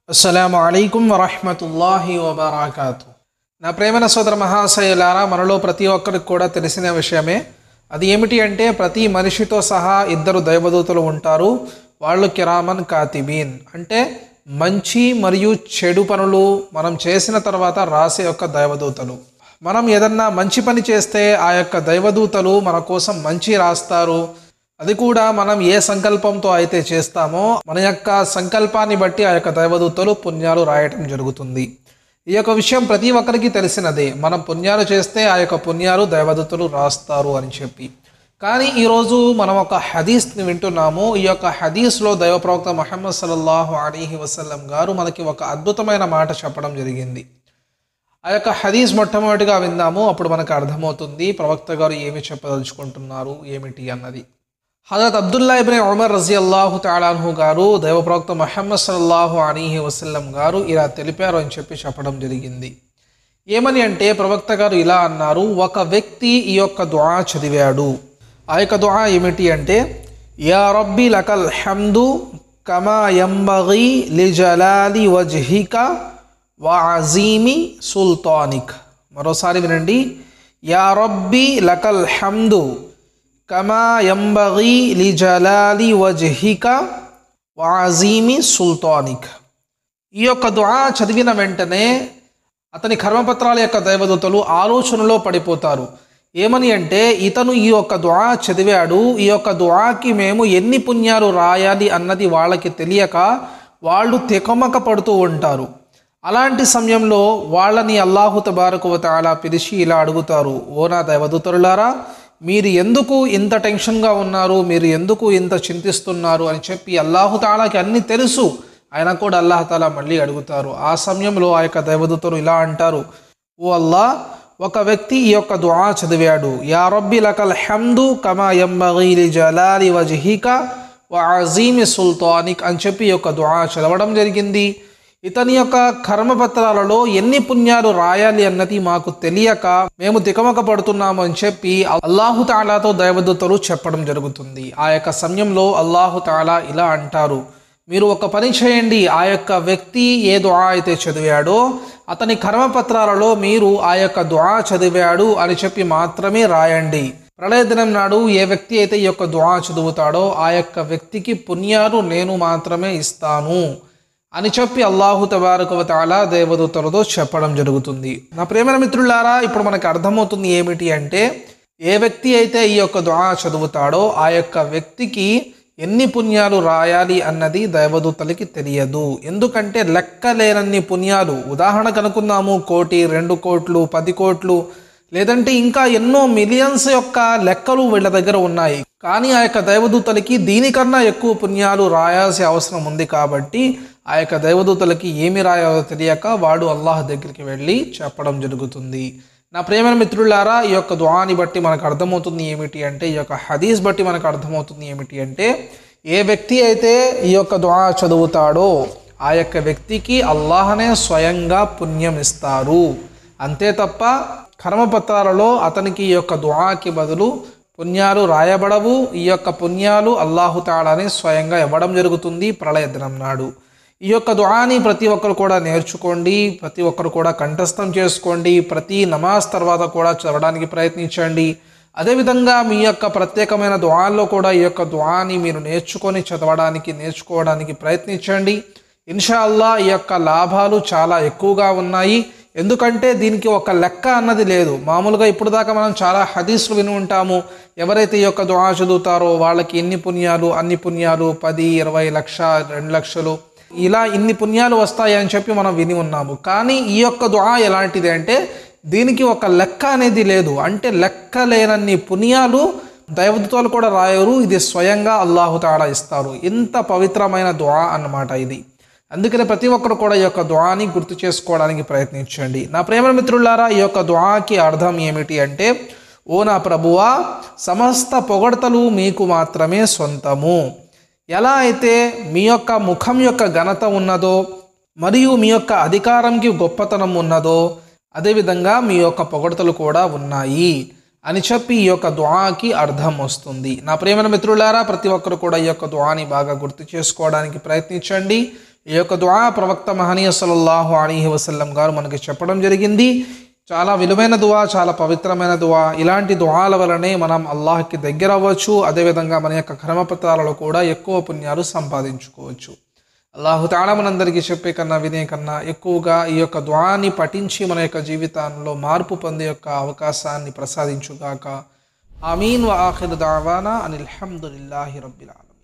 అస్సలాము అలైకుం వరహమతుల్లాహి వబర్కాతు నా ప్రేమన సోదర మహాశయులారా మనలో ప్రతి ఒక్కరికి కూడా తెలిసిన విషయమే అది ఏమిటి అంటే ప్రతి మనిషితో సహా ఇద్దరు దైవదూతలు ఉంటారు వాళ్ళు కిరామన్ కాతిబీన్ అంటే మంచి మరియు చెడు పనులు మనం చేసిన తర్వాత రాసే యొక్క దైవదూతలు మనం ఏదన్నా మంచి పని చేస్తే ఆ యొక్క దైవదూతలు మన కోసం మంచి రాస్తారు అది కూడా మనం ఏ సంకల్పంతో అయితే చేస్తామో మన యొక్క సంకల్పాన్ని బట్టి ఆ యొక్క దైవదూతలు పుణ్యాలు రాయటం జరుగుతుంది ఈ యొక్క విషయం ప్రతి ఒక్కరికి తెలిసినదే మనం పుణ్యాలు చేస్తే ఆ యొక్క పుణ్యాలు దైవదూతలు రాస్తారు అని చెప్పి కానీ ఈరోజు మనం ఒక హదీస్ని వింటున్నాము ఈ యొక్క హదీస్లో దైవ ప్రవక్త మహమ్మద్ సల్లల్లాహు అలీహి వసల్లం గారు మనకి ఒక అద్భుతమైన మాట చెప్పడం జరిగింది ఆ యొక్క హదీస్ మొట్టమొదటిగా విందాము అప్పుడు మనకు అర్థమవుతుంది ప్రవక్త గారు ఏమి చెప్పదలుచుకుంటున్నారు ఏమిటి అన్నది హజరత్ అబ్దుల్లా ఇబ్న్ ఉమర్ రజీ అల్లాహు తాలాన్హు గారు దైవ ప్రవక్త మహమ్మద్ సల్లాహు అలీహి వసల్లం గారు ఇలా తెలిపారు అని చెప్పి చెప్పడం జరిగింది ఏమని అంటే ప్రవక్త గారు ఇలా అన్నారు ఒక వ్యక్తి ఈ యొక్క దుఆ చదివాడు ఆ యొక్క దుఆ ఏమిటి అంటే యా రబ్బి లకల్ హమ్దు కమా యంబగీ లిజలాలి వజ్హిక వా అజీమి సుల్తానిక్ మరోసారి వినండి యా రబ్బి లకల్ హమ్దు కమా యంబగీ లిజలాలి వజ్హిక వాజీమి సుల్తానిక్ ఈ యొక్క దుఆ చదివిన వెంటనే అతని కర్మపత్రాల యొక్క దైవదూతలు ఆలోచనలో పడిపోతారు ఏమని అంటే ఇతను ఈ యొక్క దుఆ చదివాడు ఈ యొక్క దుఆకి మేము ఎన్ని పుణ్యాలు రాయాలి అన్నది వాళ్ళకి తెలియక వాళ్ళు తెకమక పడుతూ ఉంటారు అలాంటి సమయంలో వాళ్ళని అల్లాహు తబారకు తాలా పిలిచి ఇలా అడుగుతారు ఓ నా దైవదూతరులారా మీరు ఎందుకు ఇంత టెన్షన్గా ఉన్నారు మీరు ఎందుకు ఇంత చింతిస్తున్నారు అని చెప్పి అల్లాహుతాలాకి అన్ని తెలుసు ఆయన కూడా అల్లాహతాలా మళ్ళీ అడుగుతారు ఆ సమయంలో ఆ యొక్క దైవదూతలు ఇలా అంటారు ఓ అల్లా ఒక వ్యక్తి ఈ యొక్క దుఆ చదివాడు యా రబ్బి లకల్ హమ్దు కమా యంబగీ జలాలి వజ్హిక వ అజీమి సుల్తానిక్ అని చెప్పి ఈ యొక్క దుఆ చదవడం జరిగింది ఇతని యొక్క కర్మపత్రాలలో ఎన్ని పుణ్యాలు రాయాలి అన్నది మాకు తెలియక మేము తికమక పడుతున్నాము అని చెప్పి అల్లాహు తాలాతో దైవదూతలు చెప్పడం జరుగుతుంది ఆ యొక్క సమయంలో అల్లాహు తాలా ఇలా అంటారు మీరు ఒక పని చేయండి ఆ యొక్క వ్యక్తి ఏ దుఆ అయితే చదివాడో అతని కర్మపత్రాలలో మీరు ఆ యొక్క దుఆ చదివాడు అని చెప్పి మాత్రమే రాయండి ప్రళయ దినం నాడు ఏ వ్యక్తి అయితే ఈ యొక్క దుఆ చదువుతాడో ఆ యొక్క వ్యక్తికి పుణ్యాలు నేను మాత్రమే ఇస్తాను అని చెప్పి అల్లాహు తబారక తాలా దేవదూతలతో చెప్పడం జరుగుతుంది నా ప్రేమ మిత్రులారా ఇప్పుడు మనకు అర్థమవుతుంది ఏమిటి అంటే ఏ వ్యక్తి అయితే ఈ యొక్క దుఆ చదువుతాడో ఆ యొక్క వ్యక్తికి ఎన్ని పుణ్యాలు రాయాలి అన్నది దైవదూతలకి తెలియదు ఎందుకంటే లెక్కలేనన్ని పుణ్యాలు ఉదాహరణకు అనుకుందాము కోటి రెండు కోట్లు పది కోట్లు లేదంటే ఇంకా ఎన్నో మిలియన్స్ యొక్క లెక్కలు వీళ్ళ దగ్గర ఉన్నాయి కానీ ఆ యొక్క దైవదూతలకి దీనికన్నా ఎక్కువ పుణ్యాలు రాయాల్సిన అవసరం ఉంది కాబట్టి ఆ యొక్క దైవదూతలకి ఏమి రాయాలో తెలియక వాడు అల్లాహ్ దగ్గరికి వెళ్ళి చెప్పడం జరుగుతుంది నా ప్రేమ మిత్రులారా ఈ యొక్క దుఆని బట్టి మనకు అర్థమవుతుంది ఏమిటి అంటే ఈ యొక్క హదీస్ బట్టి మనకు అర్థమవుతుంది ఏమిటి అంటే ఏ వ్యక్తి అయితే ఈ యొక్క దుఆ చదువుతాడో ఆ యొక్క వ్యక్తికి అల్లాహనే స్వయంగా పుణ్యం ఇస్తారు అంతే తప్ప కర్మపత్రాలలో అతనికి ఈ యొక్క దుఆకి బదులు పుణ్యాలు రాయబడవు ఈ యొక్క పుణ్యాలు అల్లాహు తాళాని స్వయంగా ఇవ్వడం జరుగుతుంది ప్రళయ దినం నాడు ఈ యొక్క దుఆని ప్రతి ఒక్కరు కూడా నేర్చుకోండి ప్రతి ఒక్కరు కూడా కంఠస్థం చేసుకోండి ప్రతి నమాజ్ తర్వాత కూడా చదవడానికి ప్రయత్నించండి అదేవిధంగా మీ యొక్క ప్రత్యేకమైన దుఆల్లో కూడా ఈ యొక్క దుఆని మీరు నేర్చుకొని చదవడానికి నేర్చుకోవడానికి ప్రయత్నించండి ఇన్షా అల్లా ఈ యొక్క లాభాలు చాలా ఎక్కువగా ఉన్నాయి ఎందుకంటే దీనికి ఒక లెక్క అన్నది లేదు మామూలుగా ఇప్పుడు దాకా మనం చాలా హదీసులు విని ఉంటాము ఎవరైతే ఈ యొక్క దుఆ చదువుతారో వాళ్ళకి ఎన్ని పుణ్యాలు అన్ని పుణ్యాలు పది ఇరవై లక్ష రెండు లక్షలు ఇలా ఇన్ని పుణ్యాలు వస్తాయి అని చెప్పి మనం విని ఉన్నాము కానీ ఈ యొక్క దుఆ ఎలాంటిది అంటే దీనికి ఒక లెక్క అనేది లేదు అంటే లెక్క లేనన్ని పుణ్యాలు దైవదూతలు కూడా రాయరు ఇది స్వయంగా అల్లాహు తాడా ఇస్తారు ఇంత పవిత్రమైన దుఆ అన్నమాట ఇది అందుకని ప్రతి ఒక్కరు కూడా ఈ యొక్క దుఆని గుర్తు చేసుకోవడానికి ప్రయత్నించండి నా ప్రేమ మిత్రులారా ఈ యొక్క దుఆకి అర్థం ఏమిటి అంటే ఓ నా ప్రభువా సమస్త పొగడతలు మీకు మాత్రమే సొంతము ఎలా అయితే మీ యొక్క ముఖం యొక్క ఘనత ఉన్నదో మరియు మీ యొక్క అధికారంకి గొప్పతనం ఉన్నదో అదేవిధంగా మీ యొక్క పొగడతలు కూడా ఉన్నాయి అని చెప్పి ఈ యొక్క దుఆకి అర్థం వస్తుంది నా ప్రేమ మిత్రులారా ప్రతి ఒక్కరు కూడా ఈ యొక్క దుఆని బాగా గుర్తు చేసుకోవడానికి ప్రయత్నించండి ఈ యొక్క దుఆ ప్రవక్త మహనీయ సల్లల్లాహు అలీహి వసల్లం గారు మనకి చెప్పడం జరిగింది చాలా విలువైన దువా చాలా పవిత్రమైన దువా ఇలాంటి దువాల వలనే మనం అల్లాహ్కి దగ్గర అవ్వచ్చు అదేవిధంగా మన యొక్క కర్మపత్రాలలో కూడా ఎక్కువ పుణ్యాలు సంపాదించుకోవచ్చు అల్లాహు తాళ మనందరికీ చెప్పే కన్నా వినే కన్నా ఎక్కువగా ఈ యొక్క దువాని పఠించి మన యొక్క జీవితాల్లో మార్పు పొందే యొక్క అవకాశాన్ని ప్రసాదించుగాక ఆమీన్ వ ఆఖిర్ దావానా అనిల్ హమ్దులిల్లాహి రబ్బిల్ ఆలమీన్